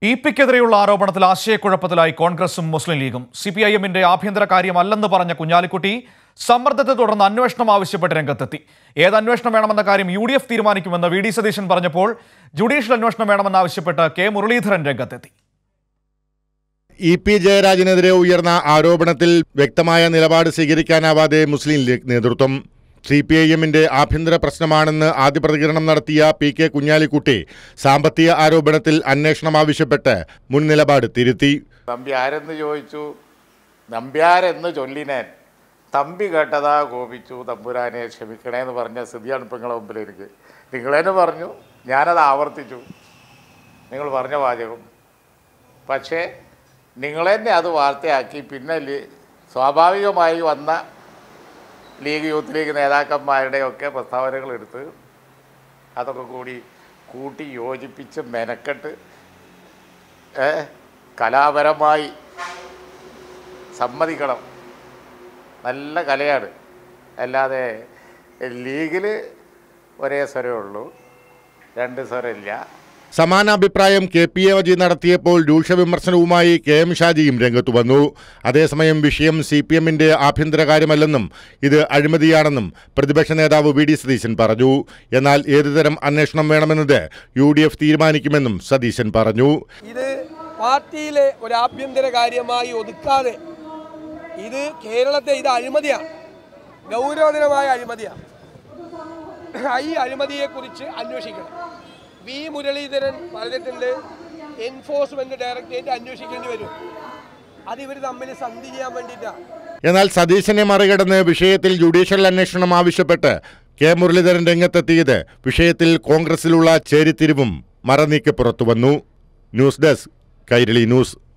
E പിക്കെതിരെയുള്ള ആരോപണത്തിൽ ആശയക്കുഴപ്പത്തിലായി കോൺഗ്രസും മുസ്ലിം ലീഗും സി പി ഐ എമ്മിന്റെ ആഭ്യന്തര കാര്യമല്ലെന്ന് പറഞ്ഞ കുഞ്ഞാലിക്കുട്ടി സമ്മർദ്ദത്തെ തുടർന്ന് അന്വേഷണം ആവശ്യപ്പെട്ട് രംഗത്തെത്തി ഏത് അന്വേഷണം വേണമെന്ന കാര്യം യു ഡി എഫ് തീരുമാനിക്കുമെന്ന് വി ഡി സതീശൻ പറഞ്ഞപ്പോൾ ജുഡീഷ്യൽ അന്വേഷണം വേണമെന്നാവശ്യപ്പെട്ട് കെ മുരളീധരൻ രംഗത്തെത്തി ഇ പി ജയരാജനെതിരെ ഉയർന്ന ആരോപണത്തിൽ വ്യക്തമായ നിലപാട് സ്വീകരിക്കാനാവാതെ മുസ്ലിം ലീഗ് നേതൃത്വം സി പി ഐ എമ്മിന്റെ ആഭ്യന്തര പ്രശ്നമാണെന്ന് ആദ്യ പ്രതികരണം നടത്തിയ പി കെ കുഞ്ഞാലിക്കുട്ടി സാമ്പത്തിക ആരോപണത്തിൽ അന്വേഷണം ആവശ്യപ്പെട്ട് മുൻ നിലപാട് തിരുത്തി തമ്പി ആരെന്ന് ചോദിച്ചു നമ്പ്യാരെന്ന് ചൊല്ലിനേൻ തമ്പി കേട്ടതാ കോപിച്ചു തമ്പുരാനെ ക്ഷമിക്കണേന്ന് പറഞ്ഞ സ്ഥിതിയാണ് ഇപ്പം നിങ്ങളെ മുമ്പിൽ എനിക്ക് നിങ്ങളെന്നെ പറഞ്ഞു ഞാനത് ആവർത്തിച്ചു നിങ്ങൾ പറഞ്ഞ വാചകം പക്ഷേ നിങ്ങളെന്നെ അത് വാർത്തയാക്കി പിന്നെ ലീ- സ്വാഭാവികമായി വന്ന ലീഗ് യൂത്ത് ലീഗ് നേതാക്കന്മാരുടെയൊക്കെ പ്രസ്താവനകൾ എടുത്ത് അതൊക്കെ കൂടി കൂട്ടി യോജിപ്പിച്ച് മെനക്കെട്ട് ഏ, കലാപരമായി സമ്മതിക്കണം നല്ല കലയാണ് അല്ലാതെ ലീഗിൽ ഒരേ സ്വരമേ ഉള്ളൂ രണ്ട് സ്വരമില്ല സമാന അഭിപ്രായം കെ പി എ വജി നടത്തിയപ്പോൾ രൂക്ഷ വിമർശനവുമായി കെ എം ഷാജിയും രംഗത്തു വന്നു അതേസമയം വിഷയം സി പി എമ്മിന്റെ ആഭ്യന്തര കാര്യമല്ലെന്നും ഇത് അഴിമതിയാണെന്നും പ്രതിപക്ഷ നേതാവ് വി ഡി സതീശൻ പറഞ്ഞു എന്നാൽ ഏതുതരം അന്വേഷണം വേണമെന്നത് യു ഡി എഫ് തീരുമാനിക്കുമെന്നും സതീശൻ പറഞ്ഞു ഇത് പാർട്ടിയിലെ ഒരു ആഭ്യന്തര കാര്യമായി ഒതുക്കാതെ ഇത് കേരളത്തെ ഇത് അഴിമതിയാണ് ഗൗരവതരമായ അഴിമതിയാണ് ഈ അഴിമതിയെക്കുറിച്ച് അന്വേഷിക്കണം വി മുരളീധരൻ പറഞ്ഞിട്ടുണ്ട് എൻഫോഴ്സ്മെന്റ് ഡയറക്ടറേറ്റ് അന്വേഷിക്കേണ്ടി വരും അത് ഇവർ തമ്മിൽ സന്ധി ചെയ്യാൻ വേണ്ടിയിട്ടാണ് എന്നാൽ സതീശനെ മറികടന്ന് വിഷയത്തിൽ ജുഡീഷ്യൽ അന്വേഷണം ആവശ്യപ്പെട്ട് കെ മുരളീധരൻ രംഗത്തെത്തിയത് വിഷയത്തിൽ കോൺഗ്രസിലുള്ള ചേരിത്തിരിവും മറനീക്കി പുറത്തുവന്നു ന്യൂസ് ഡെസ്ക് കൈരളി ന്യൂസ്